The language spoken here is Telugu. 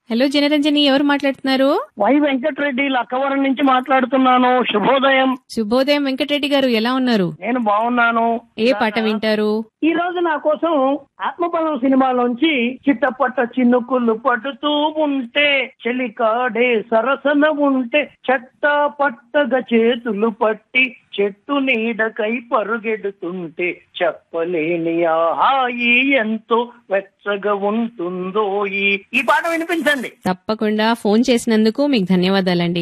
హలో జనరంజని ఎవరు మాట్లాడుతున్నారు వై వెంకటరెడ్డి లక్కవరం నుంచి మాట్లాడుతున్నాను శుభోదయం శుభోదయం వెంకటరెడ్డి గారు ఎలా ఉన్నారు నేను బాగున్నాను ఏ పాట వింటారు ఈ రోజు నా కోసం ఆత్మబలం సినిమాలోంచి చిట్టపట్ట చిన్నుకులు పడుతూ ఉంటే చెలికాడే సరసన ఉంటే చెట్ట పట్టగా చేతులు పట్టి చెట్టు నీడకై పరుగెడుతుంటే చెప్పలేని ఆ హాయి ఎంతో వెచ్చగా ఉంటుందో ఈ ఈ పాట వినిపించండి తప్పకుండా ఫోన్ చేసినందుకు మీకు ధన్యవాదాలండి